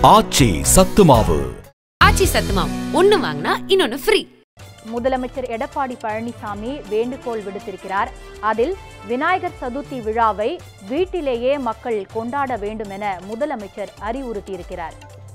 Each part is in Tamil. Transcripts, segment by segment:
ஆச்சி சத்துமாவு ஆச்சி சத்துமாவு ஒன்னு வாங்கினா இன்னொன்னு ஃப்ரீ முதலமைச்சர் எடப்பாடி பழனிசாமி வேண்டுகோள் விடுத்திருக்கிறார் அதில் விநாயகர் சதுர்த்தி விழாவை வீட்டிலேயே மக்கள் கொண்டாட வேண்டும் என முதலமைச்சர் அறிவுறுத்தியிருக்கிறார்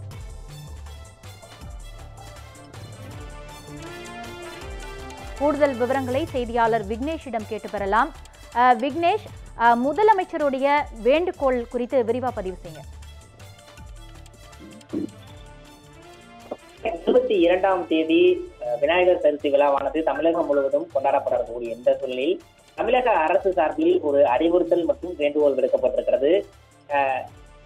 கூடுதல் விவரங்களை செய்தியாளர் விக்னேஷிடம் கேட்டு பெறலாம் அஹ், விக்னேஷ் அஹ், முதலமைச்சருடைய வேண்டுகோள் குறித்து விரிவா பதிவு செய்யுங்க இருபத்தி இரண்டாம் தேதி அஹ், விநாயகர் சதுர்த்தி விழாவானது தமிழகம் முழுவதும் கொண்டாடப்படக்கூடிய இந்த சூழலில் தமிழக அரசு சார்பில் ஒரு அறிவுறுத்தல் மற்றும் வேண்டுகோள் விடுக்கப்பட்டிருக்கிறது அஹ்,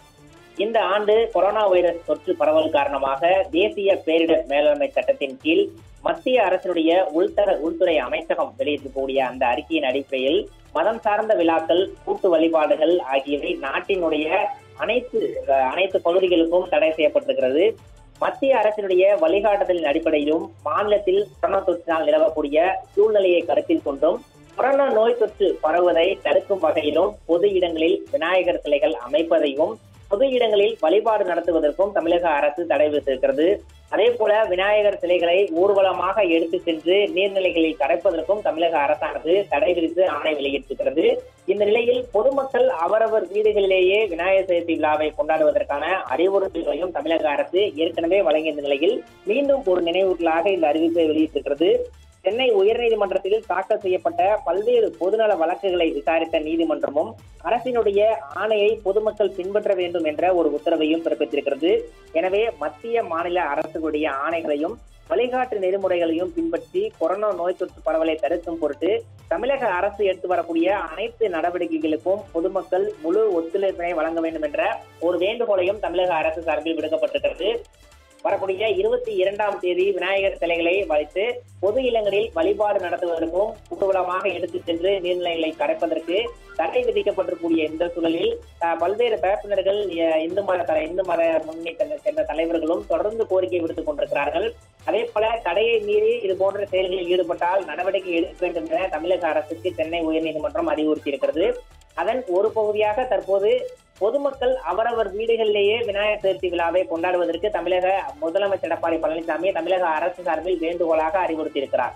இந்த ஆண்டு கொரோனா வைரஸ் தொற்று பரவல் காரணமாக தேசிய பேரிடர் மேலாண்மை சட்டத்தின் கீழ் மத்திய அரசினுடைய உள்தர உள்துறை அமைச்சகம் வெளியிட்டிருக்கக்கூடிய அந்த அறிக்கையின் அடிப்படையில் மதம் சார்ந்த விழாக்கள் கூட்டு வழிபாடுகள் ஆகியவை நாட்டினுடைய அனைத்து அஹ், அனைத்து பகுதிகளுக்கும் தடை செய்யப்பட்டிருக்கிறது மத்திய அரசினுடைய வழிகாட்டுதலின் அடிப்படையிலும் மாநிலத்தில் கொரோனா தொற்றினால் நிலவக்கூடிய சூழ்நிலையை கருத்தில் கொண்டும் கொரோனா நோய் தொற்று பரவுவதை தடுக்கும் வகையிலும் பொது இடங்களில் விநாயகர் சிலைகள் அமைப்பதையும் பொது இடங்களில் வழிபாடு நடத்துவதற்கும் தமிழக அரசு தடை விதித்திருக்கிறது அதே போல விநாயகர் சிலைகளை ஊர்வலமாக எடுத்து சென்று நீர்நிலைகளில் கரைப்பதற்கும் தமிழக அரசானது தடை விதித்து ஆணை வெளியிட்டிருக்கிறது இந்த நிலையில் பொதுமக்கள் அவரவர் வீடுகளிலேயே விநாயகர் சதுர்த்தி விழாவை கொண்டாடுவதற்கான அறிவுறுத்தல்களையும் தமிழக அரசு ஏற்கனவே வழங்கிய இந்த நிலையில் மீண்டும் ஒரு நினைவூட்டலாக இந்த அறிவிப்பை வெளியிட்டிருக்கிறது சென்னை உயர்நீதிமன்றத்தில் தாக்கல் செய்யப்பட்ட பல்வேறு பொதுநல வழக்குகளை விசாரித்த நீதிமன்றமும் அரசினுடைய ஆணையை பொதுமக்கள் பின்பற்ற வேண்டும் என்ற ஒரு உத்தரவையும் பிறப்பித்திருக்கிறது எனவே மத்திய மாநில அரசுகளுடைய ஆணைகளையும் வழிகாட்டு நெறிமுறைகளையும் பின்பற்றி கொரோனா நோய் தொற்று பரவலை தடுக்கும் பொருட்டு தமிழக அரசு எடுத்து வரக்கூடிய அனைத்து நடவடிக்கைகளுக்கும் பொதுமக்கள் முழு ஒத்துழைப்பினை வழங்க வேண்டும் என்ற ஒரு வேண்டுகோளையும் தமிழக அரசு சார்பில் விடுக்கப்பட்டிருக்கிறது வரக்கூடிய இருபத்தி இரண்டாம் தேதி விநாயகர் சிலைகளை வைத்து பொது இல்லங்களில் வழிபாடு நடத்துவதற்கும் ஊர்வலமாக எடுத்துச் சென்று நீர்நிலைகளை கரைப்பதற்கு தடை விதிக்கப்பட்டிருக்கூடிய இந்த சூழலில் அஹ், பல்வேறு தரப்பினர்கள் அஹ், இந்து மத தலை இந்து மத முன்னேற்ற சென்ற தலைவர்களும் தொடர்ந்து கோரிக்கை விடுத்துக் கொண்டிருக்கிறார்கள் அதே போல தடையை மீறி இது போன்ற செயல்களில் ஈடுபட்டால் நடவடிக்கை எடுக்க வேண்டும் என தமிழக அரசுக்கு சென்னை உயர்நீதிமன்றம் அறிவுறுத்தியிருக்கிறது அதன் ஒரு பகுதியாக தற்போது பொதுமக்கள் அவரவர் வீடுகளிலேயே விநாயகர் சதுர்த்தி விழாவை கொண்டாடுவதற்கு தமிழக முதலமைச்சர் எடப்பாடி பழனிசாமி தமிழக அரசு சார்பில் வேண்டுகோளாக அறிவுறுத்தியிருக்கிறார்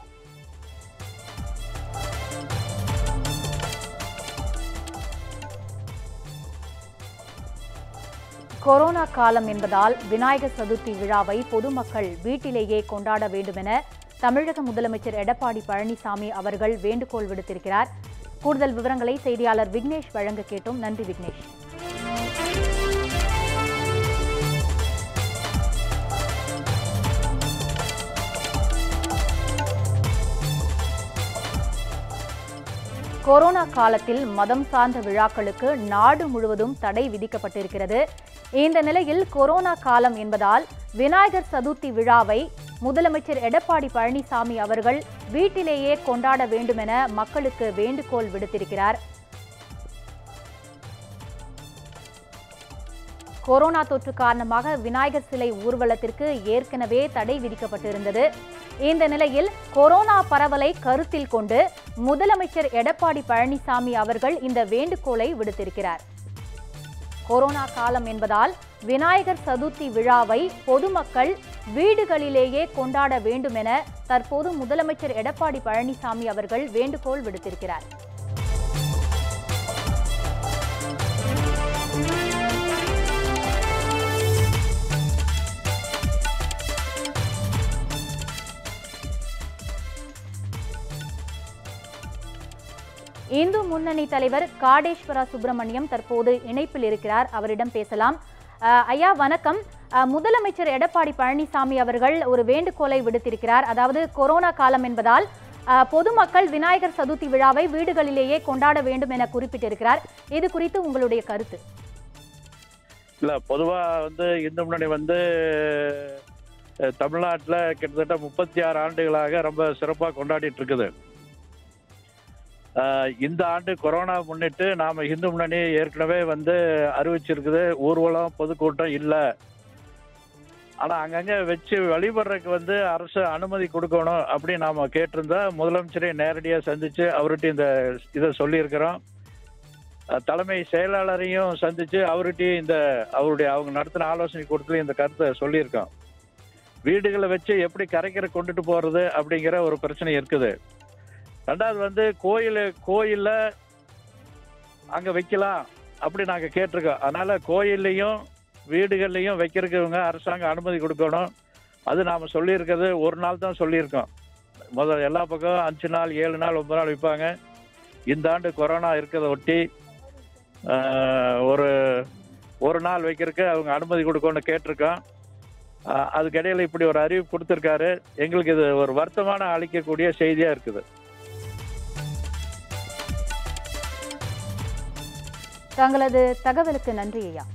கொரோனா காலம் என்பதால் விநாயகர் சதுர்த்தி விழாவை பொதுமக்கள் வீட்டிலேயே கொண்டாட வேண்டுமென தமிழக முதலமைச்சர் எடப்பாடி பழனிசாமி அவர்கள் வேண்டுகோள் விடுத்திருக்கிறார் கூடுதல் விவரங்களை செய்தியாளர் விக்னேஷ் வழங்க கேட்டோம் நன்றி விக்னேஷ் கொரோனா காலத்தில் மதம் சார்ந்த விழாக்களுக்கு நாடு முழுவதும் தடை விதிக்கப்பட்டிருக்கிறது இந்த நிலையில் கொரோனா காலம் என்பதால் விநாயகர் சதுர்த்தி விழாவை முதலமைச்சர் எடப்பாடி பழனிசாமி அவர்கள் வீட்டிலேயே கொண்டாட வேண்டுமென மக்களுக்கு வேண்டுகோள் விடுத்திருக்கிறார் கொரோனா தொற்று காரணமாக விநாயகர் சிலை ஊர்வலத்திற்கு ஏற்கனவே தடை விதிக்கப்பட்டிருந்தது இந்த நிலையில் கொரோனா பரவலை கருத்தில் கொண்டு முதலமைச்சர் எடப்பாடி பழனிசாமி அவர்கள் இந்த வேண்டுகோளை விடுத்திருக்கிறார் கொரோனா காலம் என்பதால் விநாயகர் சதுர்த்தி விழாவை பொதுமக்கள் வீடுகளிலேயே கொண்டாட வேண்டும் என தற்போது முதலமைச்சர் எடப்பாடி பழனிசாமி அவர்கள் வேண்டுகோள் விடுத்திருக்கிறார் இந்து முன்னணி தலைவர் காடேஸ்வரா சுப்பிரமணியம் தற்போது இணைப்பில் இருக்கிறார் அவரிடம் பேசலாம் அஹ், ஐயா வணக்கம் அஹ், முதலமைச்சர் எடப்பாடி பழனிசாமி அவர்கள் ஒரு வேண்டுகோளை விடுத்திருக்கிறார் அதாவது கொரோனா காலம் என்பதால் அஹ், பொதுமக்கள் விநாயகர் சதுர்த்தி விழாவை வீடுகளிலேயே கொண்டாட வேண்டும் என குறிப்பிட்டிருக்கிறார் இது குறித்து உங்களுடைய கருத்து இல்ல பொதுவா வந்து இந்து முன்னணி வந்து அஹ், தமிழ்நாட்டுல கிட்டத்தட்ட முப்பத்தி ஆறு ஆண்டுகளாக ரொம்ப சிறப்பா கொண்டாடிட்டு இருக்குது அஹ், இந்த ஆண்டு கொரோனா முன்னிட்டு நாம இந்து முன்னணி ஏற்கனவே வந்து அறிவிச்சிருக்குது ஊர்வலம் பொதுக்கூட்டம் இல்ல ஆனா அங்கங்க வச்சு வழிபடுறதுக்கு வந்து அரசு அனுமதி கொடுக்கணும் அப்படின்னு நாம கேட்டிருந்தா முதலமைச்சரை நேரடியா சந்திச்சு அவர்கிட்ட இந்த இதை சொல்லியிருக்கிறோம் அஹ், தலைமை செயலாளரையும் சந்திச்சு அவர்கிட்டயும் இந்த அவருடைய அவங்க நடத்தின ஆலோசனை கூட்டத்தில் இந்த கருத்தை சொல்லியிருக்கோம் வீடுகளை வச்சு எப்படி கரைக்கிற கொண்டுட்டு போறது அப்படிங்கிற ஒரு பிரச்சனை இருக்குது ரெண்டாவது வந்து கோயில் கோயில்ல அங்க வைக்கலாம் அப்படி நாங்க கேட்டிருக்கோம் அதனால கோயில்லையும் வீடுகள்லையும் வைக்கிறதுக்கு அரசாங்கம் அனுமதி கொடுக்கணும் அது நாம சொல்லியிருக்கிறது ஒரு நாள் தான் சொல்லியிருக்கோம் முதல் எல்லா பக்கம் அஞ்சு நாள் ஏழு நாள் ஒன்பது நாள் வைப்பாங்க இந்த ஆண்டு கொரோனா இருக்கிறத ஒட்டி ஆஹ், ஒரு ஒரு நாள் வைக்கிறதுக்கு அவங்க அனுமதி கொடுக்கணும்னு கேட்டிருக்கோம் ஆஹ், அதுக்கிடையில இப்படி ஒரு அறிவிப்பு கொடுத்துருக்காரு எங்களுக்கு இது ஒரு வருத்தமான அளிக்கக்கூடிய செய்தியா இருக்குது தங்களது தகவலுக்கு நன்றி ஐயா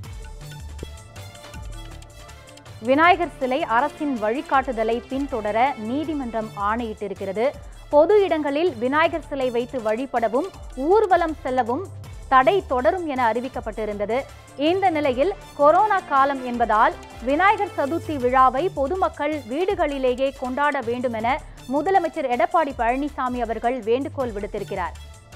விநாயகர் சிலை அரசின் வழிகாட்டுதலை பின்தொடர நீதிமன்றம் ஆணையிட்டிருக்கிறது பொது இடங்களில் விநாயகர் சிலை வைத்து வழிபடவும் ஊர்வலம் செல்லவும் தடை தொடரும் என அறிவிக்கப்பட்டிருந்தது இந்த நிலையில் கொரோனா காலம் என்பதால் விநாயகர் சதுர்த்தி விழாவை பொதுமக்கள் வீடுகளிலேயே கொண்டாட வேண்டும் என முதலமைச்சர் எடப்பாடி பழனிசாமி அவர்கள் வேண்டுகோள் விடுத்திருக்கிறார்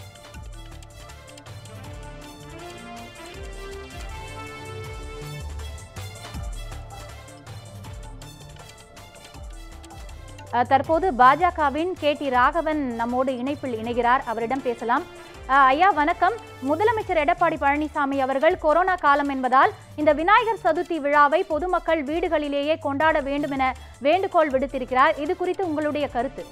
அஹ், தற்போது பாஜகவின் கே டி ராகவன் நம்மோடு இணைப்பில் இணைகிறார் அவரிடம் பேசலாம் அஹ், ஐயா வணக்கம் முதலமைச்சர் எடப்பாடி பழனிசாமி அவர்கள் கொரோனா காலம் என்பதால் இந்த விநாயகர் சதுர்த்தி விழாவை பொதுமக்கள் வீடுகளிலேயே கொண்டாட வேண்டும் என வேண்டுகோள் விடுத்திருக்கிறார் இது குறித்து உங்களுடைய கருத்து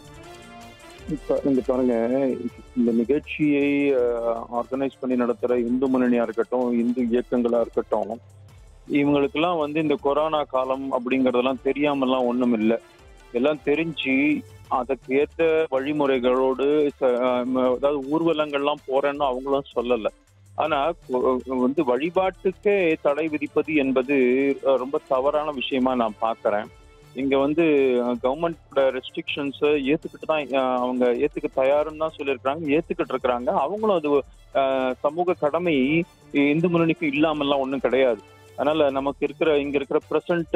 இப்ப இங்க பாருங்க இந்த நிகழ்ச்சியை ஆர்கனைஸ் பண்ணி நடத்துற இந்து முன்னணியா இருக்கட்டும் இந்து இயக்கங்களா இருக்கட்டும் இவங்களுக்கெல்லாம் வந்து இந்த கொரோனா காலம் அப்படிங்கறதெல்லாம் தெரியாமலாம் ஒண்ணும் இல்லை எல்லாம் தெரிஞ்சு அதுக்கு ஏத்த வழிமுறைகளோடு ச- ஆஹ் அதாவது ஊர்வலங்கள்லாம் போறேன்னு அவங்களும் சொல்லல ஆனா கொ- வந்து வழிபாட்டுக்கே தடை விதிப்பது என்பது அஹ், ரொம்ப தவறான விஷயமா நான் பார்க்கறேன் இங்க வந்து கவர்மெண்டோட ரெஸ்ட்ரிக்ஷன்ஸை ஏத்துக்கிட்டு தான் அஹ், அவங்க ஏத்துக்க தயாருன்னு தான் சொல்லியிருக்காங்க ஏத்துக்கிட்டு இருக்கிறாங்க அவங்களும் அது அஹ், சமூக கடமை இந்து முன்னணிக்கு இல்லாமல்லாம் ஒன்றும் கிடையாது அதனால நமக்கு இருக்கிற இங்க இருக்கிற பிரசன்ட்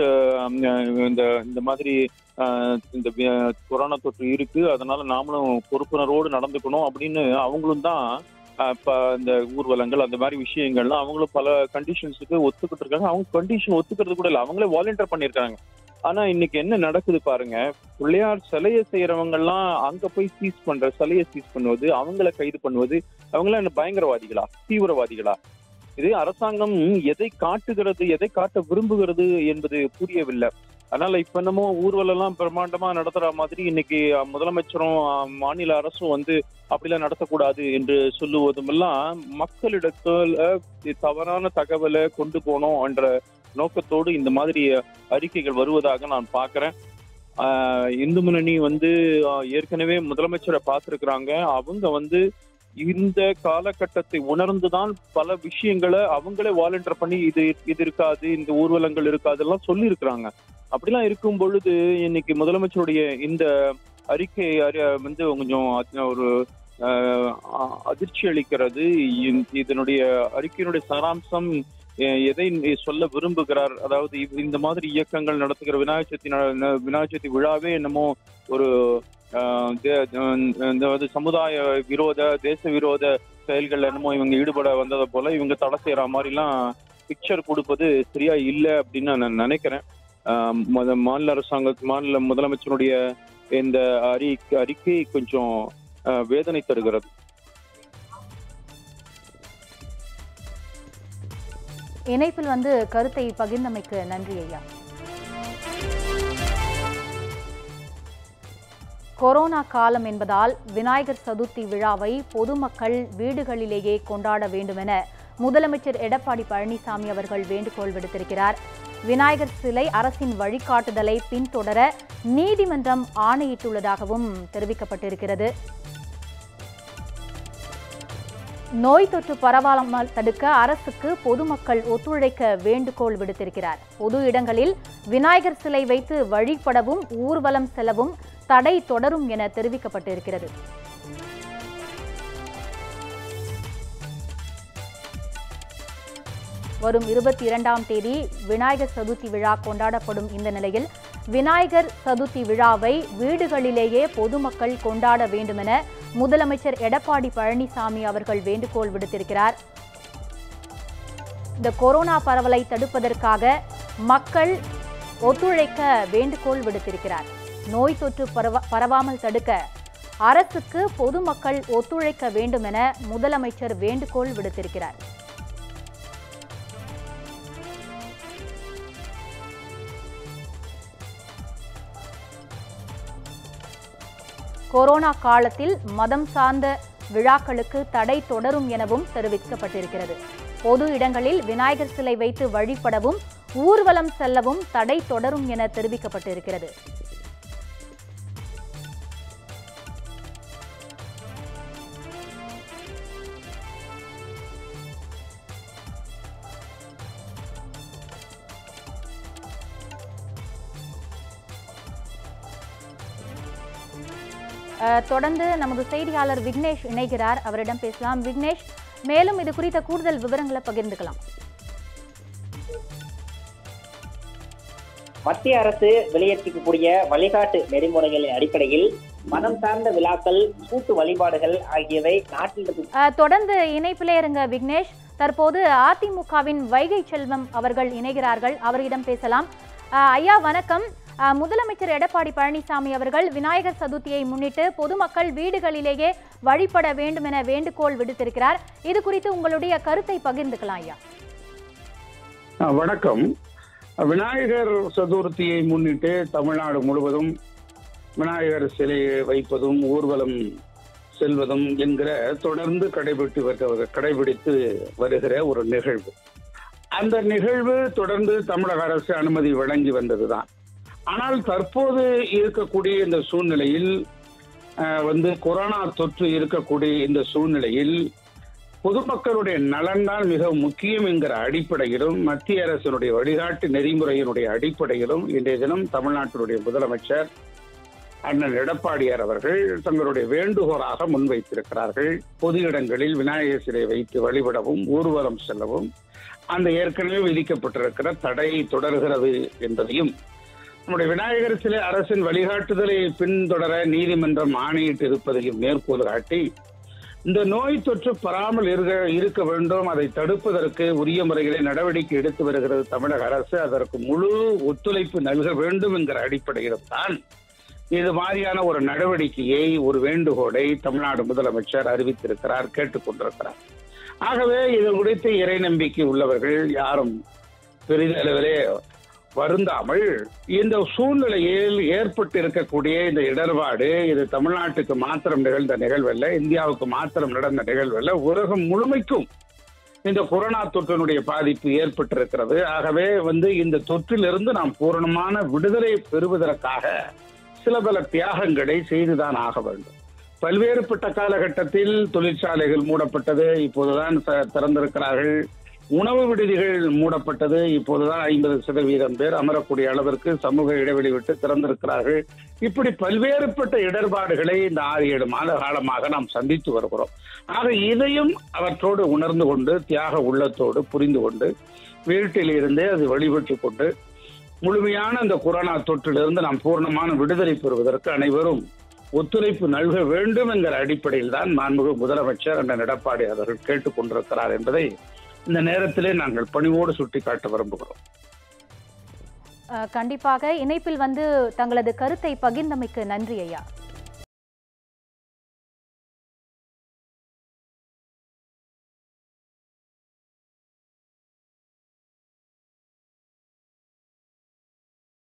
இந்த இந்த மாதிரி அஹ், இந்த வி- கொரோனா தொற்று இருக்கு அதனால நாமளும் பொறுப்புணர்வோடு நடந்துக்கணும் அப்படின்னு அவங்களும் தான் அஹ், இப்ப இந்த ஊர்வலங்கள் அந்த மாதிரி விஷயங்கள்லாம் அவங்களும் பல கண்டிஷன்ஸுக்கு ஒத்துக்கிட்டு இருக்காங்க அவங்க கண்டிஷன் ஒத்துக்கிறது கூட இல்லை அவங்களே வாலண்டியர் பண்ணியிருக்காங்க ஆனா இன்னைக்கு என்ன நடக்குது பாருங்க பிள்ளையார் சிலையை செய்யறவங்க எல்லாம் அங்க போய் சீஸ் பண்ற சிலையை சீஸ் பண்ணுவது அவங்கள கைது பண்ணுவது அவங்களாம் என்ன பயங்கரவாதிகளா தீவிரவாதிகளா இது அரசாங்கம் எதை காட்டுகிறது எதை காட்ட விரும்புகிறது என்பது புரியவில்லை அதனால இப்ப என்னமோ ஊர்வலம் எல்லாம் பிரம்மாண்டமா நடத்துற மாதிரி இன்னைக்கு அஹ், முதலமைச்சரும் அஹ், மாநில அரசும் வந்து அப்படிலாம் நடத்தக்கூடாது என்று சொல்லுவதும் எல்லாம் மக்களிடத்துல தவறான தகவலை கொண்டு போனோம் என்ற நோக்கத்தோடு இந்த மாதிரி அறிக்கைகள் வருவதாக நான் பார்க்கிறேன் ஆஹ் இந்து முன்னணி வந்து ஆஹ் ஏற்கனவே முதலமைச்சரை பார்த்திருக்கிறாங்க அவங்க வந்து இந்த காலகட்டத்தை உணர்ந்துதான் பல விஷயங்களை அவங்களே வாலண்டியர் பண்ணி இது இது இருக்காது இந்த ஊர்வலங்கள் இருக்காது எல்லாம் சொல்லி இருக்கிறாங்க அப்படிலாம் இருக்கும் பொழுது இன்னைக்கு முதலமைச்சருடைய இந்த அறிக்கை அறி- வந்து கொஞ்சம் அ- ஒரு ஆஹ் அ- அதிர்ச்சி அளிக்கிறது இந்- இதனுடைய அறிக்கையினுடைய சாராம்சம் எ- எதை சொல்ல விரும்புகிறார் அதாவது இவ்- இந்த மாதிரி இயக்கங்கள் நடத்துகிற விநாயகர் சதுர்த்தி ந- ந- விநாயகர் சதுர்த்தி விழாவே என்னமோ ஒரு ஆஹ், தே- அஹ் இந்த வந்து சமுதாய விரோத தேச விரோத செயல்கள் என்னமோ இவங்க ஈடுபட வந்ததை போல இவங்க தடை செய்யற மாதிரிலாம் பிக்சர் கொடுப்பது சரியா இல்லை அப்படின்னு நான் நினைக்கிறேன் ஆஹ் மத- மாநில அரசாங்க மாநில முதலமைச்சருடைய இந்த அறி அறிக்கை கொஞ்சம் ஆஹ், வேதனை தருகிறது இணைப்பில் வந்து கருத்தை பகிர்ந்தமைக்கு நன்றி ஐயா கொரோனா காலம் என்பதால் விநாயகர் சதுர்த்தி விழாவை பொதுமக்கள் வீடுகளிலேயே கொண்டாட வேண்டுமென முதலமைச்சர் எடப்பாடி பழனிசாமி அவர்கள் வேண்டுகோள் விடுத்திருக்கிறார் விநாயகர் சிலை அரசின் வழிகாட்டுதலை பின்தொடர நீதிமன்றம் ஆணையிட்டுள்ளதாகவும் தெரிவிக்கப்பட்டிருக்கிறது நோய் தொற்று பரவாமல் தடுக்க அரசுக்கு பொதுமக்கள் ஒத்துழைக்க வேண்டுகோள் விடுத்திருக்கிறார் பொது இடங்களில் விநாயகர் சிலை வைத்து வழிபடவும் ஊர்வலம் செல்லவும் தடை தொடரும் என தெரிவிக்கப்பட்டிருக்கிறது வரும் இருபத்தி இரண்டாம் தேதி விநாயகர் சதுர்த்தி விழா கொண்டாடப்படும் இந்த நிலையில் விநாயகர் சதுர்த்தி விழாவை வீடுகளிலேயே பொதுமக்கள் கொண்டாட வேண்டுமென முதலமைச்சர் எடப்பாடி பழனிசாமி அவர்கள் வேண்டுகோள் விடுத்திருக்கிறார் இந்த கொரோனா பரவலை தடுப்பதற்காக மக்கள் ஒத்துழைக்க வேண்டுகோள் விடுத்திருக்கிறார் நோய் தொற்று பரவ பரவாமல் தடுக்க அரசுக்கு பொதுமக்கள் ஒத்துழைக்க வேண்டும் என முதலமைச்சர் வேண்டுகோள் விடுத்திருக்கிறார் கொரோனா காலத்தில் மதம் சார்ந்த விழாக்களுக்கு தடை தொடரும் எனவும் தெரிவிக்கப்பட்டிருக்கிறது பொது இடங்களில் விநாயகர் சிலை வைத்து வழிபடவும் ஊர்வலம் செல்லவும் தடை தொடரும் என தெரிவிக்கப்பட்டிருக்கிறது அஹ், தொடர்ந்து நமது செய்தியாளர் விக்னேஷ் இணைகிறார் அவரிடம் பேசலாம் விக்னேஷ் மேலும் இது குறித்த கூடுதல் விவரங்களை பகிர்ந்துக்கலாம் மத்திய அரசு வெளியிட்டிருக்கக்கூடிய வழிகாட்டு நெறிமுறைகளின் அடிப்படையில் மதம் சார்ந்த விழாக்கள் கூட்டு வழிபாடுகள் ஆகியவை நாட்டில் இருக்கும் அஹ், தொடர்ந்து இணைப்பிலே இருங்க விக்னேஷ் தற்போது அதிமுகவின் வைகை செல்வம் அவர்கள் இணைகிறார்கள் அவரிடம் பேசலாம் அஹ், ஐயா வணக்கம் அஹ், முதலமைச்சர் எடப்பாடி பழனிசாமி அவர்கள் விநாயகர் சதுர்த்தியை முன்னிட்டு பொதுமக்கள் வீடுகளிலேயே வழிபட வேண்டும் என வேண்டுகோள் விடுத்திருக்கிறார் இது குறித்து உங்களுடைய கருத்தை பகிர்ந்துக்கலாம் ஐயா ஆ, வணக்கம் விநாயகர் சதுர்த்தியை முன்னிட்டு தமிழ்நாடு முழுவதும் விநாயகர் சிலையை வைப்பதும் ஊர்வலம் செல்வதும் என்கிற தொடர்ந்து கடைபிடித்து வருகிற கடைபிடித்து வருகிற ஒரு நிகழ்வு அந்த நிகழ்வு தொடர்ந்து தமிழக அரசு அனுமதி வழங்கி வந்ததுதான் ஆனால் தற்போது இருக்கக்கூடிய இந்த சூழ்நிலையில் அஹ், வந்து கொரோனா தொற்று இருக்கக்கூடிய இந்த சூழ்நிலையில் பொதுமக்களுடைய நலன்தான் மிக முக்கியம் என்கிற அடிப்படையிலும் மத்திய அரசினுடைய வழிகாட்டு நெறிமுறையினுடைய அடிப்படையிலும் இன்றைய தினம் தமிழ்நாட்டினுடைய முதலமைச்சர் அண்ணன் எடப்பாடியார் அவர்கள் தங்களுடைய வேண்டுகோளாக முன்வைத்திருக்கிறார்கள் பொது இடங்களில் விநாயகர் சிலை வைத்து வழிபடவும் ஊர்வலம் செல்லவும் அந்த ஏற்கனவே விதிக்கப்பட்டிருக்கிற தடை தொடர்கிறது என்பதையும் நம்முடைய விநாயகர் சிலை அரசின் வழிகாட்டுதலை பின்தொடர நீதிமன்றம் ஆணையிட்டு இருப்பதையும் மேற்கோள் காட்டி இந்த நோய் தொற்று பராமல் இருக்க இருக்க வேண்டும் அதை தடுப்பதற்கு உரிய முறைகளை நடவடிக்கை எடுத்து வருகிறது தமிழக அரசு அதற்கு முழு ஒத்துழைப்பு நல்க வேண்டும் என்கிற அடிப்படையில் தான் இது மாதிரியான ஒரு நடவடிக்கையை ஒரு வேண்டுகோளை தமிழ்நாடு முதலமைச்சர் அறிவித்திருக்கிறார் கேட்டுக்கொண்டிருக்கிறார் ஆகவே இது குறித்து இறை நம்பிக்கை உள்ளவர்கள் யாரும் பெரிதளவிலே வருந்தாமல் இந்த சூழ்நிலையில் ஏற்பட்டு இருக்கக்கூடிய இந்த இடர்பாடு இது தமிழ்நாட்டுக்கு மாத்திரம் நிகழ்ந்த நிகழ்வல்ல இந்தியாவுக்கு மாத்திரம் நடந்த நிகழ்வல்ல உலகம் முழுமைக்கும் இந்த கொரோனா தொற்றினுடைய பாதிப்பு ஏற்பட்டிருக்கிறது ஆகவே வந்து இந்த தொற்றிலிருந்து நாம் பூரணமான விடுதலை பெறுவதற்காக சில பல தியாகங்களை செய்துதான் ஆக வேண்டும் பல்வேறுபட்ட காலகட்டத்தில் தொழிற்சாலைகள் மூடப்பட்டது இப்போதுதான் ச- திறந்திருக்கிறார்கள் உணவு விடுதிகள் மூடப்பட்டது இப்போதுதான் ஐம்பது சதவீதம் பேர் அமரக்கூடிய அளவிற்கு சமூக இடைவெளி விட்டு திறந்திருக்கிறார்கள் இப்படி பல்வேறுபட்ட இடர்பாடுகளை இந்த ஆறு ஏழு மாத காலமாக நாம் சந்தித்து வருகிறோம் ஆக இதையும் அவற்றோடு உணர்ந்து கொண்டு தியாக உள்ளத்தோடு புரிந்து கொண்டு வீட்டில் இருந்தே அது வழிபட்டு கொண்டு முழுமையான இந்த கொரோனா தொற்றிலிருந்து நாம் பூர்ணமான விடுதலை பெறுவதற்கு அனைவரும் ஒத்துழைப்பு நல்க வேண்டும் என்கிற அடிப்படையில் தான் மாண்புமிகு முதலமைச்சர் அண்ணன் எடப்பாடி அவர்கள் கேட்டுக்கொண்டிருக்கிறார் என்பதை இந்த நேரத்திலே நாங்கள் பணிவோடு சுட்டிக்காட்ட விரும்புகிறோம் அஹ், கண்டிப்பாக இணைப்பில் வந்து தங்களது கருத்தை பகிர்ந்தமைக்கு நன்றி ஐயா